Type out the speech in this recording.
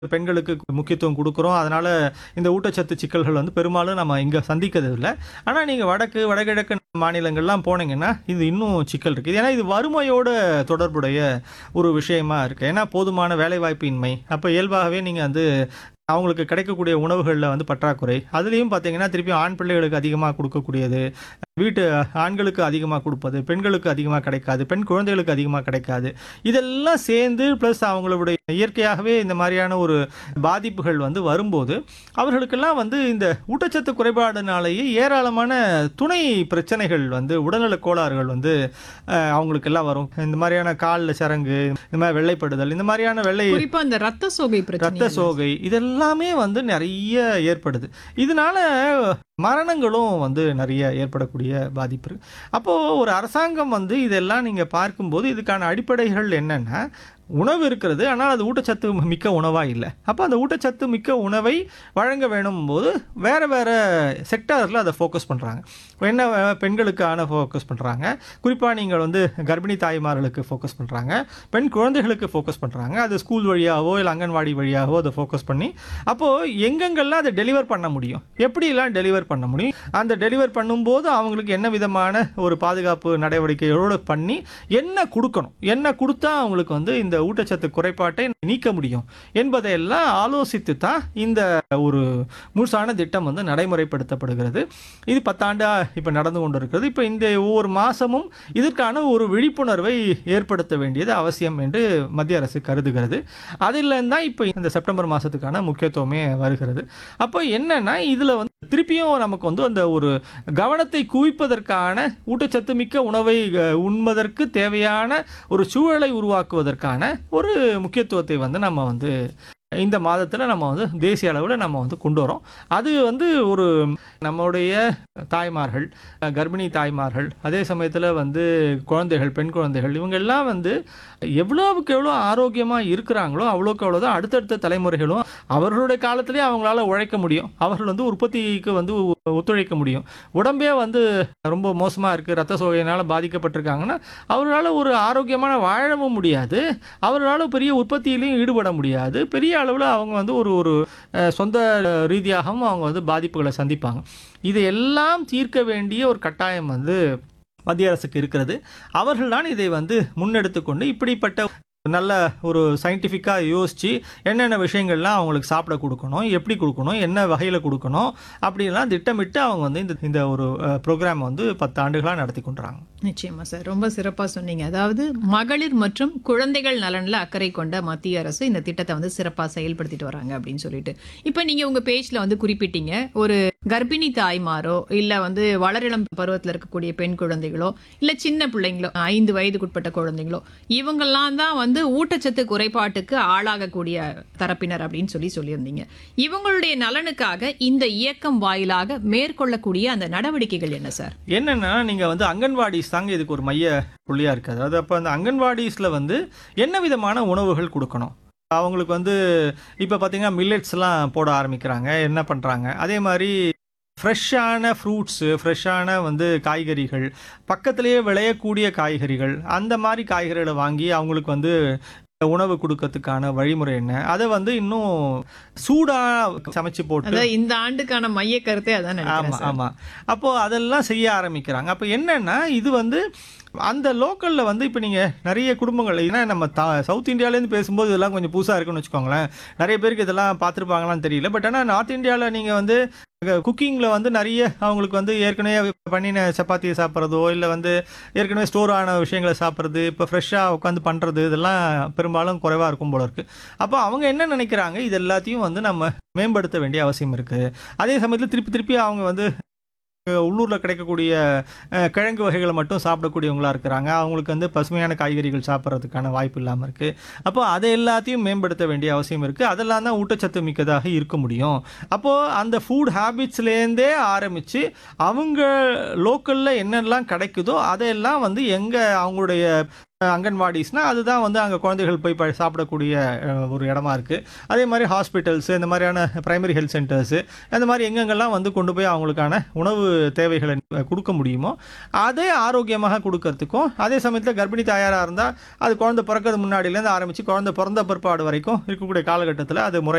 பெண்களுக்கு முக்கியத்துவம் கொடுக்குறோம் அதனால இந்த ஊட்டச்சத்து சிக்கல்கள் வந்து பெரும்பாலும் நம்ம இங்கே சந்திக்கிறது இல்லை ஆனால் நீங்கள் வடக்கு வடகிழக்கு மாநிலங்கள்லாம் போனீங்கன்னா இது இன்னும் சிக்கல் இருக்குது ஏன்னா இது வறுமையோட தொடர்புடைய ஒரு விஷயமா இருக்குது ஏன்னா போதுமான வேலைவாய்ப்பின்மை அப்போ இயல்பாகவே நீங்கள் வந்து அவங்களுக்கு கிடைக்கக்கூடிய உணவுகளில் வந்து பற்றாக்குறை அதுலேயும் பார்த்தீங்கன்னா திருப்பி ஆண் பிள்ளைகளுக்கு அதிகமாக கொடுக்கக்கூடியது வீட்டு ஆண்களுக்கு அதிகமாக கொடுப்பது பெண்களுக்கு அதிகமாக கிடைக்காது பெண் குழந்தைகளுக்கு அதிகமாக கிடைக்காது இதெல்லாம் சேர்ந்து ப்ளஸ் அவங்களுடைய இயற்கையாகவே இந்த மாதிரியான ஒரு பாதிப்புகள் வந்து வரும்போது அவர்களுக்கெல்லாம் வந்து இந்த ஊட்டச்சத்து குறைபாடுனாலேயே ஏராளமான துணை பிரச்சனைகள் வந்து உடல்நல கோளாறுகள் வந்து அஹ், அவங்களுக்கெல்லாம் வரும் இந்த மாதிரியான காலில் சரங்கு இந்த மாதிரி வெள்ளைப்படுதல் இந்த மாதிரியான வெள்ளை குறிப்பா அந்த ரத்த சோகை ரத்த பிரச்சனை சோகை இதெல்லாமே வந்து நிறைய ஏற்படுது இதனால மரணங்களும் வந்து நிறைய ஏற்படக்கூடிய பாதிப்பு இருக்கு அப்போ ஒரு அரசாங்கம் வந்து இதெல்லாம் நீங்க பார்க்கும்போது இதுக்கான அடிப்படைகள் என்னன்னா உணவு இருக்கிறது ஆனால் அது ஊட்டச்சத்து மிக்க உணவா இல்லை அப்போ அந்த ஊட்டச்சத்து மிக்க உணவை வழங்க வேணும் போது வேற வேற செக்டாரில் அதை ஃபோக்கஸ் பண்ணுறாங்க என்ன அஹ், பெண்களுக்கான ஃபோக்கஸ் பண்ணுறாங்க குறிப்பாக நீங்கள் வந்து கர்ப்பிணி தாய்மார்களுக்கு ஃபோக்கஸ் பண்ணுறாங்க பெண் குழந்தைகளுக்கு ஃபோக்கஸ் பண்ணுறாங்க அது ஸ்கூல் வழியாகவோ இல்லை அங்கன்வாடி வழியாகவோ அதை ஃபோக்கஸ் பண்ணி அப்போது எங்கெங்கெல்லாம் அதை டெலிவர் பண்ண முடியும் எப்படிலாம் டெலிவர் பண்ண முடியும் அந்த டெலிவர் பண்ணும்போது அவங்களுக்கு என்ன விதமான ஒரு பாதுகாப்பு நடவடிக்கைகளோடு பண்ணி என்ன கொடுக்கணும் என்ன கொடுத்தா அவங்களுக்கு வந்து இந்த ஊட்டச்சத்து குறைபாட்டை நீக்க முடியும் என்பதையெல்லாம் ஆலோசித்து தான் இந்த ஒரு முழுசான திட்டம் வந்து நடைமுறைப்படுத்தப்படுகிறது இது பத்தாண்டா இப்போ நடந்து கொண்டு இருக்கிறது இப்போ இந்த ஒவ்வொரு மாதமும் இதற்கான ஒரு விழிப்புணர்வை ஏற்படுத்த வேண்டியது அவசியம் என்று மத்திய அரசு கருதுகிறது அதில் தான் இப்போ இந்த செப்டம்பர் மாதத்துக்கான முக்கியத்துவமே வருகிறது அப்போ என்னன்னா இதில் வந்து திருப்பியும் நமக்கு வந்து அந்த ஒரு கவனத்தை குவிப்பதற்கான ஊட்டச்சத்து மிக்க உணவை அஹ், உண்பதற்கு தேவையான ஒரு சூழலை உருவாக்குவதற்கான ஒரு முக்கியத்துவத்தை வந்து நம்ம வந்து இந்த மாதத்தில் நம்ம வந்து தேசிய அளவில் நம்ம வந்து கொண்டு வரோம் அது வந்து ஒரு நம்மளுடைய தாய்மார்கள் அஹ், கர்ப்பிணி தாய்மார்கள் அதே சமயத்தில் வந்து குழந்தைகள் பெண் குழந்தைகள் இவங்க எல்லாம் வந்து எவ்வளோவுக்கு எவ்வளோ ஆரோக்கியமாக இருக்கிறாங்களோ அவ்வளோக்கு அவ்வளோ தான் அடுத்தடுத்த தலைமுறைகளும் அவர்களுடைய காலத்திலே அவங்களால உழைக்க முடியும் அவர்கள் வந்து உற்பத்திக்கு வந்து ஒ- ஒத்துழைக்க முடியும் உடம்பே வந்து ரொம்ப மோசமாக இருக்குது ரத்த சோகையினால் பாதிக்கப்பட்டிருக்காங்கன்னா அவர்களால் ஒரு ஆரோக்கியமான வாழவும் முடியாது அவர்களால் பெரிய உற்பத்தியிலையும் ஈடுபட முடியாது பெரிய அளவில் அவங்க வந்து ஒரு ஒரு அஹ், சொந்த ரீதியாகவும் அவங்க வந்து பாதிப்புகளை சந்திப்பாங்க இதையெல்லாம் தீர்க்க வேண்டிய ஒரு கட்டாயம் வந்து மத்திய அரசுக்கு இருக்கிறது அவர்கள் தான் இதை வந்து முன்னெடுத்து கொண்டு இப்படிப்பட்ட நல்ல ஒரு சயின்டிஃபிக்காக யோசித்து என்னென்ன விஷயங்கள்லாம் அவங்களுக்கு சாப்பிட கொடுக்கணும் எப்படி கொடுக்கணும் என்ன வகையில் கொடுக்கணும் அப்படிலாம் திட்டமிட்டு அவங்க வந்து இந்த இந்த ஒரு ப்ரோக்ராம் வந்து பத்து ஆண்டுகளாக நடத்தி கொண்டுறாங்க நிச்சயமா சார் ரொம்ப சிறப்பா சொன்னீங்க அதாவது மகளிர் மற்றும் குழந்தைகள் நலன்ல அக்கறை கொண்ட மத்திய அரசு இந்த திட்டத்தை வந்து சிறப்பா செயல்படுத்திட்டு வராங்க அப்படின்னு சொல்லிட்டு இப்போ நீங்க உங்க பேஜ்ல வந்து குறிப்பிட்டீங்க ஒரு கர்ப்பிணி தாய்மாரோ இல்ல வந்து வளரிளம் பருவத்துல இருக்கக்கூடிய பெண் குழந்தைகளோ இல்ல சின்ன பிள்ளைங்களோ ஐந்து வயதுக்குட்பட்ட குழந்தைங்களோ இவங்கெல்லாம் தான் வந்து ஊட்டச்சத்து குறைபாட்டுக்கு ஆளாகக்கூடிய தரப்பினர் அப்படின்னு சொல்லி சொல்லியிருந்தீங்க இவங்களுடைய நலனுக்காக இந்த இயக்கம் வாயிலாக மேற்கொள்ளக்கூடிய அந்த நடவடிக்கைகள் என்ன சார் என்னென்னா நீங்கள் வந்து அங்கன்வாடிஸ் தாங்க இதுக்கு ஒரு மைய புள்ளியாக இருக்குது அதாவது அப்போ அந்த அங்கன்வாடிஸில் வந்து என்ன விதமான உணவுகள் கொடுக்கணும் அவங்களுக்கு வந்து இப்போ பார்த்தீங்கன்னா மில்லட்ஸ்லாம் போட ஆரம்பிக்கிறாங்க என்ன பண்ணுறாங்க அதே மாதிரி ஃப்ரெஷ்ஷான ஃப்ரூட்ஸு ஃப்ரெஷ்ஷான வந்து காய்கறிகள் பக்கத்திலேயே விளையக்கூடிய காய்கறிகள் அந்த மாதிரி காய்கறிகளை வாங்கி அவங்களுக்கு வந்து உணவு கொடுக்கறதுக்கான வழிமுறை என்ன அதை வந்து இன்னும் சூடாக சமைச்சு போட்டு அதாவது இந்த ஆண்டுக்கான மைய கருத்தே அதான் நினைக்கிறேன் ஆமா சார். ஆமா அப்போ அதெல்லாம் செய்ய ஆரம்பிக்கிறாங்க அப்போ என்னன்னா இது வந்து அந்த லோக்கல்ல வந்து இப்போ நீங்க நிறைய குடும்பங்கள் ஏன்னா நம்ம த சவுத் இந்தியாவிலேருந்து பேசும்போது இதெல்லாம் கொஞ்சம் புதுசா இருக்குன்னு வச்சுக்கோங்களேன் நிறைய பேருக்கு இதெல்லாம் பார்த்துருப்பாங்களான்னு தெரியல பட் ஆனால் நார்த் இந்தியாவில் நீங்கள் வந்து குக்கிங்கில் வந்து நிறைய அவங்களுக்கு வந்து ஏற்கனவே பண்ணின சப்பாத்தியை சாப்பிட்றதோ இல்லை வந்து ஏற்கனவே ஸ்டோர் ஆன விஷயங்களை சாப்பிட்றது இப்போ ஃப்ரெஷ்ஷாக உட்காந்து பண்ணுறது இதெல்லாம் பெரும்பாலும் குறைவாக இருக்கும் போல இருக்குது அப்போ அவங்க என்ன நினைக்கிறாங்க இது எல்லாத்தையும் வந்து நம்ம மேம்படுத்த வேண்டிய அவசியம் இருக்குது அதே சமயத்தில் திருப்பி திருப்பி அவங்க வந்து அஹ், உள்ளூர்ல கிடைக்கக்கூடிய அஹ், கிழங்கு வகைகளை மட்டும் சாப்பிடக்கூடியவங்களா இருக்கிறாங்க அவங்களுக்கு வந்து பசுமையான காய்கறிகள் சாப்பிட்றதுக்கான வாய்ப்பு இல்லாமல் இருக்கு அப்போ அதை எல்லாத்தையும் மேம்படுத்த வேண்டிய அவசியம் இருக்கு அதெல்லாம் தான் ஊட்டச்சத்து மிக்கதாக இருக்க முடியும் அப்போ அந்த ஃபுட் ஹேபிட்ஸ்லேருந்தே ஆரம்பிச்சு அவங்க லோக்கல்ல என்னெல்லாம் கிடைக்குதோ அதையெல்லாம் வந்து எங்க அவங்களுடைய அஹ், அங்கன்வாடிஸ்னா அதுதான் வந்து அங்கே குழந்தைகள் போய் ப- சாப்பிடக்கூடிய அஹ், ஒரு இடமா இருக்கு அதே மாதிரி ஹாஸ்பிட்டல்ஸ் இந்த மாதிரியான பிரைமரி ஹெல்த் சென்டர்ஸ் அந்த மாதிரி எங்கெங்கெல்லாம் வந்து கொண்டு போய் அவங்களுக்கான உணவு தேவைகளை அஹ், கொடுக்க முடியுமோ அதே ஆரோக்கியமாக கொடுக்கறதுக்கும் அதே சமயத்தில் கர்ப்பிணி தாயாராக இருந்தால் அது குழந்தை பிறக்கிறது முன்னாடியிலேருந்து ஆரம்பித்து குழந்தை பிறந்த பிற்பாடு வரைக்கும் இருக்கக்கூடிய காலகட்டத்தில் அது முறை